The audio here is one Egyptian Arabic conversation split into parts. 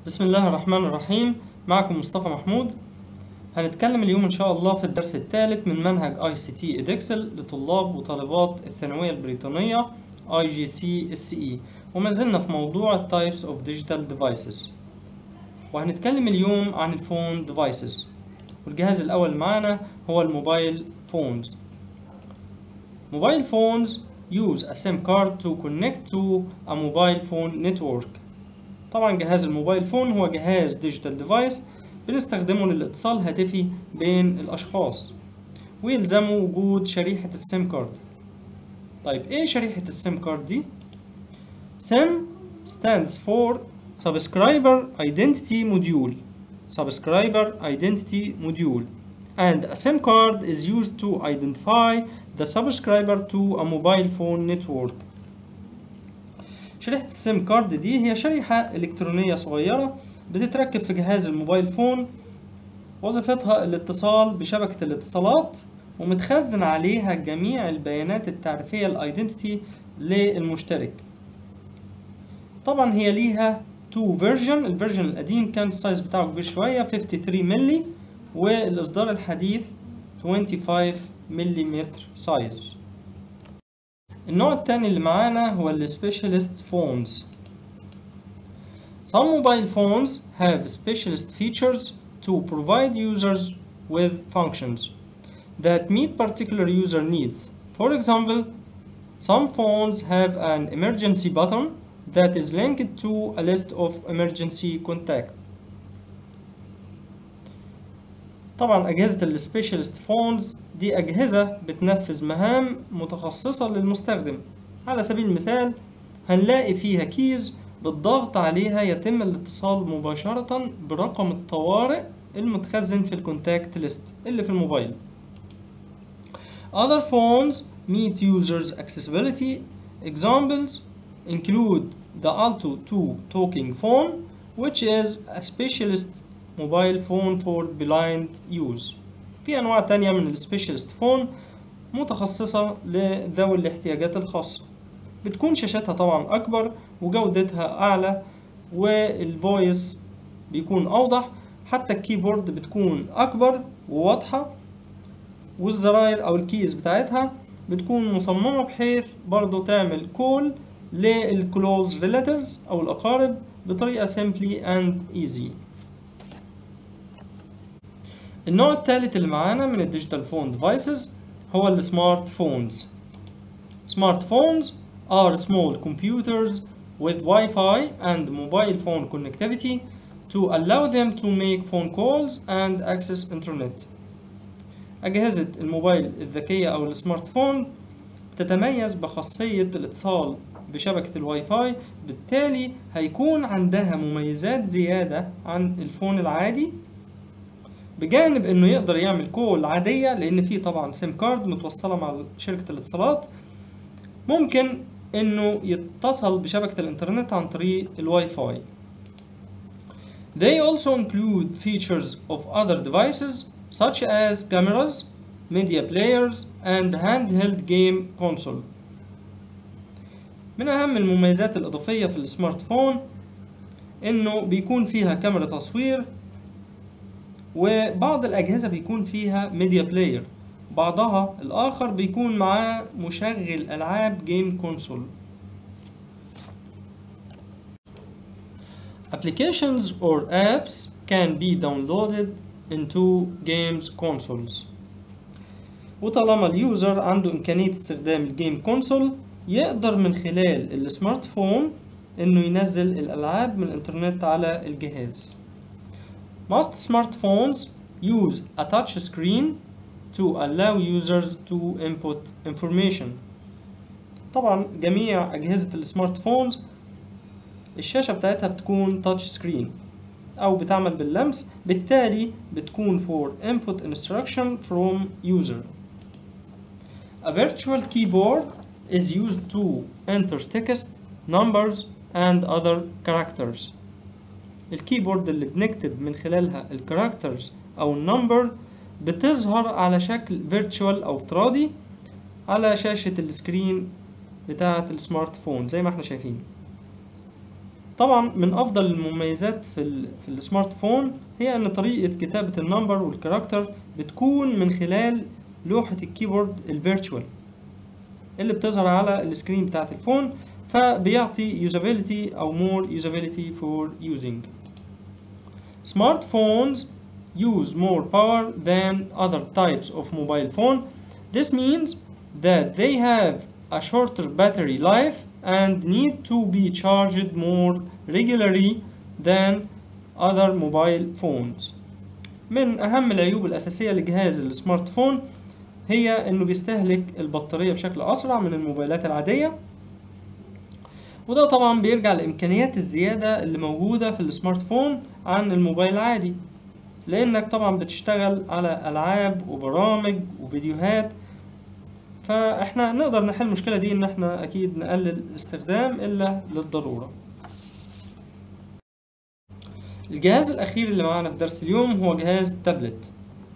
بسم الله الرحمن الرحيم معكم مصطفى محمود هنتكلم اليوم إن شاء الله في الدرس الثالث من منهج اي سي تي ادكسل لطلاب وطالبات الثانوية البريطانية اي جي سي اس اي وما زلنا في موضوع Types of Digital Devices وهنتكلم اليوم عن الفون devices والجهاز الأول معانا هو الموبايل فونز Mobile phones use a SIM card to connect to a mobile phone network طبعا جهاز الموبايل فون هو جهاز ديجيتال ديفايس بنستخدمه للاتصال هاتفي بين الأشخاص ويلزمه وجود شريحة السيم كارد طيب ايه شريحة السيم كارد دي؟ SIM stands for Subscriber Identity Module Subscriber Identity Module and a SIM card is used to identify the subscriber to a mobile phone network شريحة السيم كارد دي هي شريحة إلكترونية صغيرة بتتركب في جهاز الموبايل فون وظيفتها الاتصال بشبكة الاتصالات ومتخزن عليها جميع البيانات التعريفية الايدنتيتي للمشترك طبعا هي ليها تو فيرجن الفيرجن القديم كان السايز بتاعه كبير شوية 53 ملي والإصدار الحديث 25 ملم سايز النوع التاني اللي معانا هو ال Specialist Phones Some mobile phones have specialist features to provide users with functions that meet particular user needs. For example, some phones have an emergency button that is linked to a list of emergency contacts. طبعا أجهزة السبيشالست فونز دي أجهزة بتنفذ مهام متخصصة للمستخدم على سبيل المثال هنلاقي فيها كيز بالضغط عليها يتم الاتصال مباشرة برقم الطوارئ المتخزن في الكونتاكت ليست اللي في الموبايل Other phones meet users accessibility examples include the Alto 2 talking phone which is a specialist mobile phone for blind use في أنواع تانية من السبيشالست فون متخصصة لذوي الاحتياجات الخاصة بتكون شاشتها طبعا أكبر وجودتها أعلى والفويس بيكون أوضح حتى الكيبورد بتكون أكبر وواضحة والزراير أو الكيز بتاعتها بتكون مصممة بحيث برضو تعمل كول للكلوز ريلاتيفز أو الأقارب بطريقة simply and easy النوع الثالث اللي معانا من الديجيتال فون ديفايسز هو السمارت فونز سمارت فونز are small computers with Wi-Fi and mobile phone connectivity to allow them to make phone calls and access internet. أجهزة الموبايل الذكية أو السمارت فون تتميز بخاصية الاتصال بشبكة الواي فاي بالتالي هيكون عندها مميزات زيادة عن الفون العادي بجانب انه يقدر يعمل كول عادية لان في طبعا سيم كارد متوصلة مع شركة الاتصالات ممكن انه يتصل بشبكة الانترنت عن طريق الواي فاي They also include features of other devices such as cameras, media players and handheld game console. من أهم المميزات الإضافية في السمارت فون إنه بيكون فيها كاميرا تصوير وبعض الأجهزة بيكون فيها ميديا بلاير بعضها الآخر بيكون معاه مشغل ألعاب جيم كونسول Applications or apps can be downloaded into games consoles وطالما اليوزر عنده إمكانية استخدام الجيم كونسول يقدر من خلال السمارت فون إنه ينزل الألعاب من الإنترنت على الجهاز Most smartphones use a touch screen to allow users to input information. طبعا جميع أجهزة السمارت فونز الشاشة بتاعتها بتكون تاتش سكرين أو بتعمل باللمس بالتالي بتكون for input instruction from user. A virtual keyboard is used to enter text, numbers and other characters. الكيبورد اللي بنكتب من خلالها الكاركترز او النمبر بتظهر على شكل فيرتشوال او افتراضي على شاشة السكرين بتاعة السمارت فون زي ما احنا شايفين طبعا من افضل المميزات في ال في السمارت فون هي ان طريقه كتابه النمبر والكاركتر بتكون من خلال لوحه الكيبورد الفيرتشوال اللي بتظهر على السكرين بتاعت الفون فبيعطي usability او more usability for using smartphones use more power than other types of mobile phone this means that they have a shorter battery life and need to be charged more regularly than other mobile phones من أهم العيوب الأساسية لجهاز السمارت فون هي إنه بيستهلك البطارية بشكل أسرع من الموبايلات العادية وده طبعا بيرجع لإمكانيات الزيادة اللي موجودة في السمارت فون عن الموبايل العادي لأنك طبعا بتشتغل على ألعاب وبرامج وفيديوهات فاحنا نقدر نحل المشكلة دي ان احنا اكيد نقلل الاستخدام الا للضرورة الجهاز الاخير اللي معانا في درس اليوم هو جهاز تابلت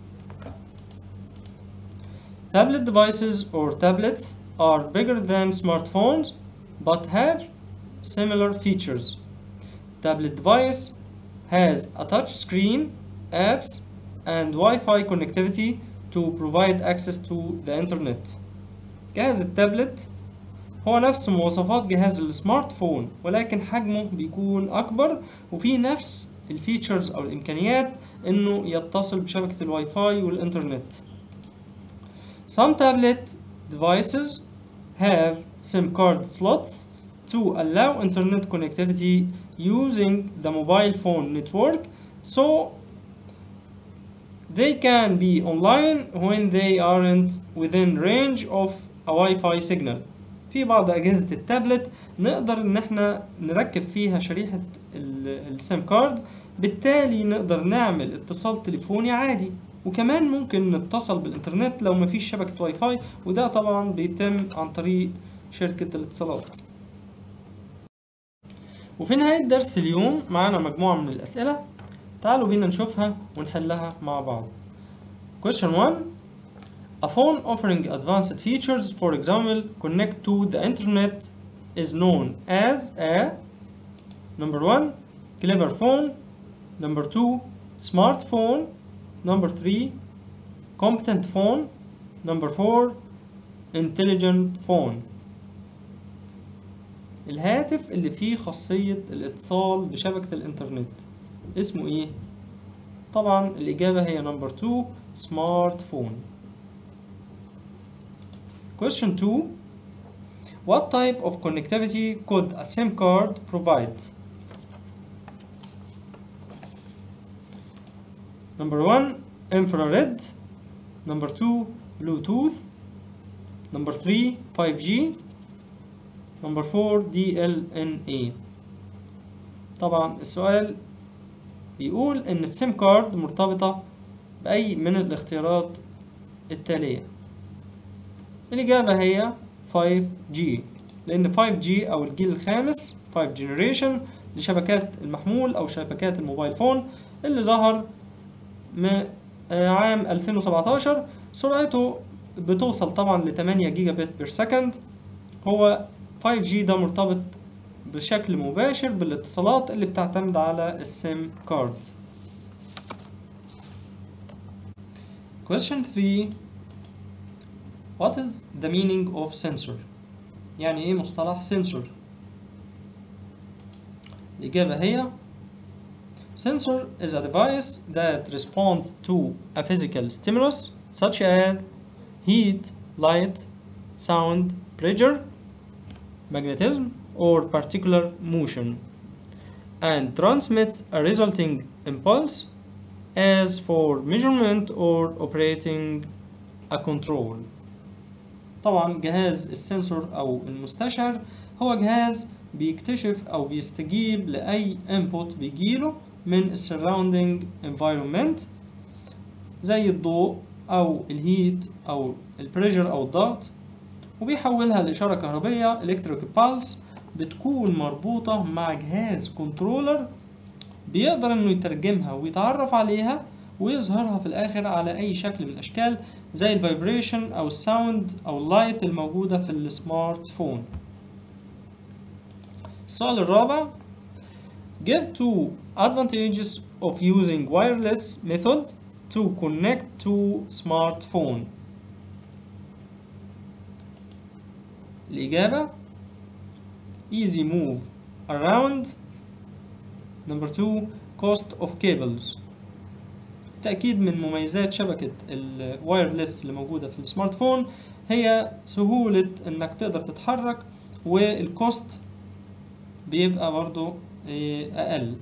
Tablet devices or tablets are bigger than smartphones but have similar features. Tablet device has a touch screen, apps, and Wi-Fi connectivity to provide access to the internet. جهاز التابلت هو نفس مواصفات جهاز السمارت فون ولكن حجمه بيكون أكبر وفيه نفس الفيتشرز أو الإمكانيات إنه يتصل بشبكة الواي فاي والإنترنت. Some tablet devices have SIM card slots to allow internet connectivity using the mobile phone network so they can be online when they aren't within range of a Wi-Fi signal. في بعض أجهزة التابلت نقدر إن احنا نركب فيها شريحة السيم كارد بالتالي نقدر نعمل اتصال تليفوني عادي وكمان ممكن نتصل بالإنترنت لو مفيش شبكة واي فاي وده طبعا بيتم عن طريق شركة الاتصالات وفي نهاية درس اليوم معانا مجموعة من الأسئلة تعالوا بينا نشوفها ونحلها مع بعض Question 1 A phone offering advanced features, for example, connect to the internet is known as a number one, clever phone, number two, smartphone, number three, competent phone, number four, intelligent phone. الهاتف اللي فيه خاصية الاتصال بشبكة الإنترنت اسمه إيه؟ طبعا الإجابة هي number two, smartphone. Question 2 What type of connectivity could a SIM card provide? Number 1 infrared Number 2 Bluetooth Number 3 5G Number 4 DLNA طبعا السؤال بيقول إن السيم كارد مرتبطة بأي من الاختيارات التالية الإجابة هي 5G لأن 5G أو الجيل الخامس 5 generation لشبكات المحمول أو شبكات الموبايل فون اللي ظهر عام 2017 سرعته بتوصل طبعا ل 8 جيجا بت بير سكند هو 5G ده مرتبط بشكل مباشر بالاتصالات اللي بتعتمد على السيم كارد Question 3 What is the meaning of sensor? يعني ايه مصطلح sensor؟ الإجابة هي Sensor is a device that responds to a physical stimulus such as heat, light, sound, pressure, magnetism, or particular motion and transmits a resulting impulse as for measurement or operating a control. طبعا جهاز السنسور أو المستشعر هو جهاز بيكتشف أو بيستجيب لأي input بيجيله من ال surrounding environment زي الضوء أو الهيت أو البريشر أو الضغط وبيحولها لإشارة كهربية electric pulse بتكون مربوطة مع جهاز كنترولر بيقدر انه يترجمها ويتعرف عليها ويظهرها في الاخر على اي شكل من الاشكال زي الفايبريشن او الساوند او اللايت الموجودة في السمارت فون السؤال الرابع give two advantages of using wireless method to connect to smartphone الإجابة easy move around number two cost of cables تأكيد من مميزات شبكة الوايرلس اللي موجودة في السمارت فون هي سهولة انك تقدر تتحرك والكوست بيبقى برضو إيه، اقل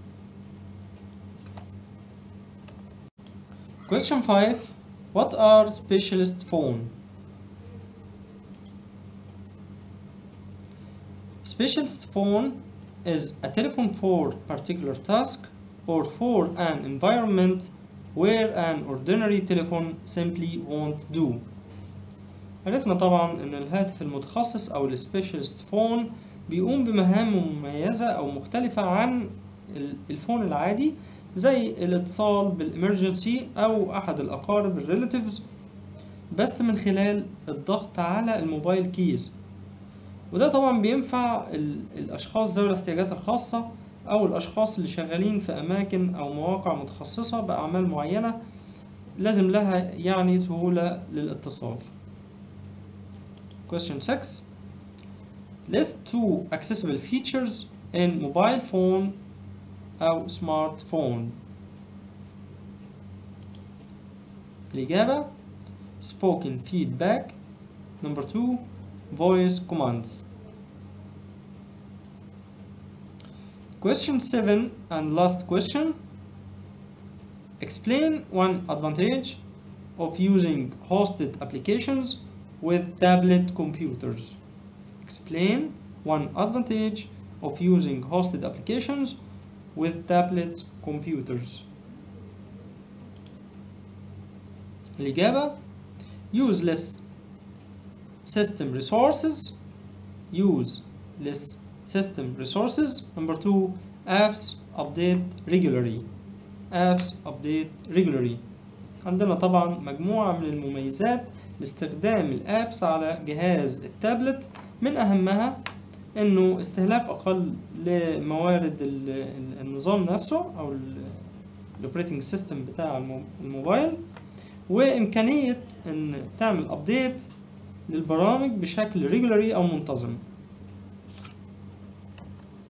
question 5 what are specialist phone specialist phone is a telephone for particular task or for an environment where an ordinary telephone simply won't do عرفنا طبعا ان الهاتف المتخصص او السبيشالست فون بيقوم بمهام مميزة او مختلفة عن ال- الفون العادي زي الاتصال بالامرجنسي او احد الاقارب الريلاتيفز بس من خلال الضغط على الموبايل كيز وده طبعا بينفع ال- الاشخاص ذوي الاحتياجات الخاصة او الاشخاص اللي شغالين في اماكن او مواقع متخصصة باعمال معينة لازم لها يعني سهولة للاتصال Question 6 List two accessible features in mobile phone أو smartphone الإجابة spoken feedback number two voice commands Question 7 and last question Explain one advantage of using hosted applications with tablet computers. Explain one advantage of using hosted applications with tablet computers. الإجابة use less system resources use less system resources number two apps update regularly apps update regularly عندنا طبعا مجموعة من المميزات لاستخدام الابس على جهاز التابلت من اهمها انه استهلاك اقل لموارد ال- ال- النظام نفسه او الاوبريتنج سيستم بتاع المو- الموبايل وامكانيه ان تعمل ابديت للبرامج بشكل ريجولاري او منتظم